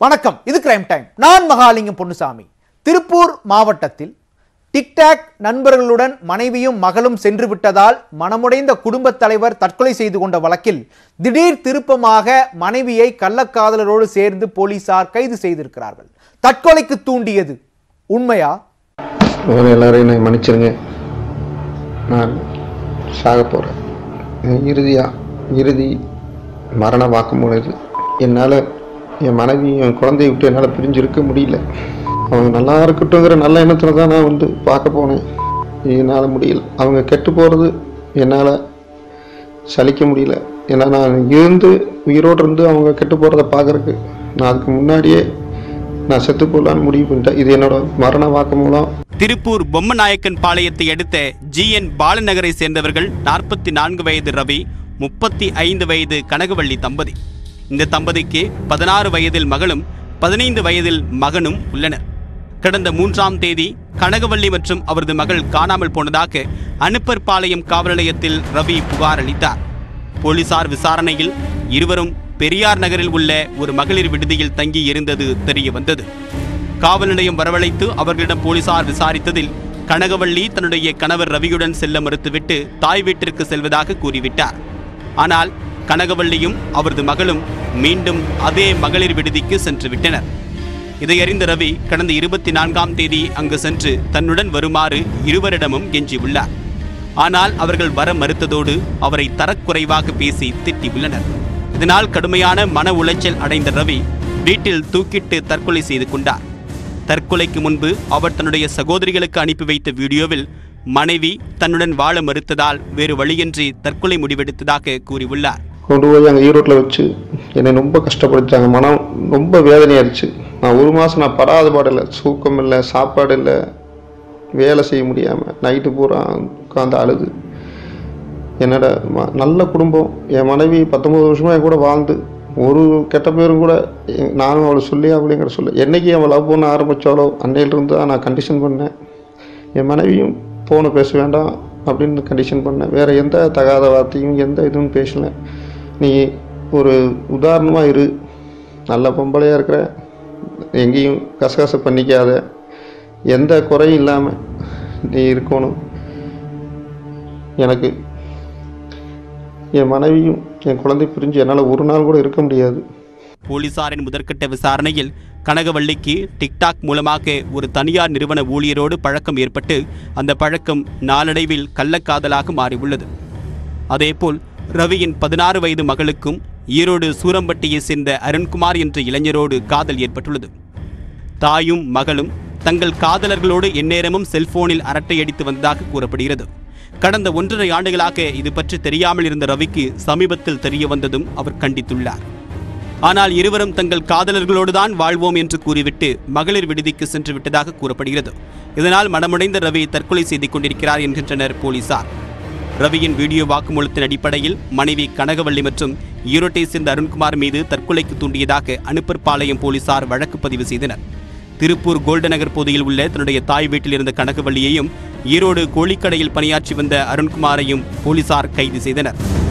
வணக்கம் இது crime time நான் மகாலிங்கம் பொன்னுசாமி திருப்பூர் மாவட்டத்தில் டிக்டாக் நண்பர்களுடன் மனைவியும் மகளும் சென்று விட்டதால் மனமுடைந்த குடும்பத் தலைவர் தற்கொலை செய்து கொண்ட வழக்கில் திடீர் திருப்பமாக மனைவியை கள்ளக்காதலரோடு சேர்ந்து போலீசார் கைது செய்திருக்கிறார்கள் தற்கொலைக்கு தூண்டியது உண்மையா வேறு எல்லாரும் என்னை மன்னிச்சிருங்க நான் சாக போகிறேன் இறுதியாக இறுதி மரண வாக்குமூலம் இது என்னால் என் மனைவி என் குழந்தைய விட்டு என்னால் பிரிஞ்சு இருக்க முடியல அவங்க நல்லா இருக்கட்டுங்கிற நல்ல எண்ணத்தில் தான் நான் வந்து பார்க்க போனேன் என்னால் முடியல அவங்க கெட்டு போகிறது என்னால் சலிக்க முடியல ஏன்னா நான் இருந்து உயிரோடு இருந்து அவங்க கெட்டு போகிறத பார்க்குறக்கு நான் அதுக்கு முன்னாடியே நான் செத்து போடலான்னு முடிவு பண்ணிட்டேன் இது என்னோட மரண வாக்குமூலம் திருப்பூர் பொம்மநாயக்கன் பாளையத்தை அடுத்த ஜி என் பாலநகரை சேர்ந்தவர்கள் நாற்பத்தி நான்கு வயது ரவி முப்பத்தி ஐந்து வயது கனகவள்ளி தம்பதி இந்த தம்பதிக்கு பதினாறு வயதில் மகளும் பதினைந்து வயதில் மகனும் உள்ளனர் கடந்த மூன்றாம் தேதி கனகவள்ளி மற்றும் அவரது மகள் காணாமல் போனதாக அனுப்பர் பாளையம் காவல் நிலையத்தில் ரவி புகார் அளித்தார் போலீசார் விசாரணையில் இருவரும் பெரியார் நகரில் உள்ள ஒரு மகளிர் விடுதியில் தங்கி இருந்தது தெரிய வந்தது காவல் நிலையம் வரவழைத்து அவர்களிடம் போலீசார் விசாரித்ததில் கனகவள்ளி தன்னுடைய கணவர் ரவியுடன் செல்ல மறுத்துவிட்டு தாய் வீட்டிற்கு செல்வதாக கூறிவிட்டார் ஆனால் கனகவள்ளியும் அவரது மகளும் மீண்டும் அதே மகளிர் விடுதிக்கு சென்று விட்டனர் இதை அறிந்த ரவி கடந்த இருபத்தி நான்காம் தேதி அங்கு சென்று தன்னுடன் வருமாறு இருவரிடமும் கெஞ்சியுள்ளார் ஆனால் அவர்கள் வர மறுத்ததோடு அவரை தரக்குறைவாக பேசி திட்டியுள்ளனர் இதனால் கடுமையான மன உளைச்சல் அடைந்த ரவி வீட்டில் தூக்கிட்டு தற்கொலை செய்து கொண்டார் தற்கொலைக்கு முன்பு அவர் தன்னுடைய சகோதரிகளுக்கு அனுப்பி வைத்த வீடியோவில் மனைவி தன்னுடன் வாழ மறுத்ததால் வேறு வழியின்றி தற்கொலை முடிவெடுத்ததாக கூறியுள்ளார் கொண்டு போய் அங்கே ஈரோட்டில் வச்சு என்னை ரொம்ப கஷ்டப்படுத்தாங்க மனம் ரொம்ப வேதனையாயிருச்சு நான் ஒரு மாதம் நான் படாத பாடில்லை தூக்கம் இல்லை சாப்பாடு இல்லை வேலை செய்ய முடியாமல் நைட்டு பூரா உட்காந்து அழுது என்னோட ம- நல்ல குடும்பம் என் மனைவி பத்தொம்பது வருஷமாக என் கூட வாழ்ந்து ஒரு கெட்ட பேரும் கூட எ- நானும் அவளை சொல்லி அப்படிங்கிற சொல்ல என்னைக்கு அவள் லவ் பண்ண ஆரம்பித்தாலோ அன்னையிலிருந்து தான் நான் கண்டிஷன் பண்ணேன் என் மனைவியும் ஃபோனை பேச வேண்டாம் அப்படின்னு கண்டிஷன் பண்ணேன் வேறு எந்த தகாத வார்த்தையும் எந்த இதுவும் பேசல நீ ஒரு உதாரணமாக இரு நல்ல பொம்பளையாக இருக்கிற எங்கேயும் கசகச பண்ணிக்காத எந்த குறையும் இல்லாமல் நீ இருக்கணும் எனக்கு என் மனைவியும் என் குழந்தை பிரிஞ்சு என்னால் ஒரு நாள் கூட இருக்க முடியாது போலீசாரின் முதற்கட்ட விசாரணையில் கனகவள்ளிக்கு டிக்டாக் மூலமாக ஒரு தனியார் நிறுவன ஊழியரோடு பழக்கம் ஏற்பட்டு அந்த பழக்கம் நாளடைவில் கள்ளக்காதலாக மாறியுள்ளது அதேபோல் ரவியின் பதினாறு வயது மகளுக்கும் ஈரோடு சூரம்பட்டியை சேர்ந்த அருண்குமார் என்ற இளைஞரோடு காதல் ஏற்பட்டுள்ளது தாயும் மகளும் தங்கள் காதலர்களோடு எந்நேரமும் செல்போனில் அரட்டையடித்து வந்ததாக கூறப்படுகிறது கடந்த ஒன்றரை ஆண்டுகளாக இது பற்றி தெரியாமல் இருந்த ரவிக்கு சமீபத்தில் தெரிய வந்ததும் அவர் கண்டித்துள்ளார் ஆனால் இருவரும் தங்கள் காதலர்களோடுதான் வாழ்வோம் என்று கூறிவிட்டு மகளிர் விடுதிக்கு சென்று விட்டதாக கூறப்படுகிறது இதனால் மனமுடைந்த ரவி தற்கொலை செய்து கொண்டிருக்கிறார் என்கின்றனர் போலீசார் ரவியின் வீடியோ வாக்குமூலத்தின் அடிப்படையில் மனைவி கனகவள்ளி மற்றும் ஈரோட்டை சேர்ந்த அருண்குமார் மீது தற்கொலைக்கு தூண்டியதாக அனுப்பற்பாளையம் போலீசார் வழக்கு பதிவு செய்தனர் திருப்பூர் கோல்டு நகர் பகுதியில் உள்ள தன்னுடைய தாய் வீட்டில் இருந்த கனகவள்ளியையும் ஈரோடு கோழிக்கடையில் பணியாற்றி வந்த அருண்குமாரையும் போலீசார் கைது செய்தனர்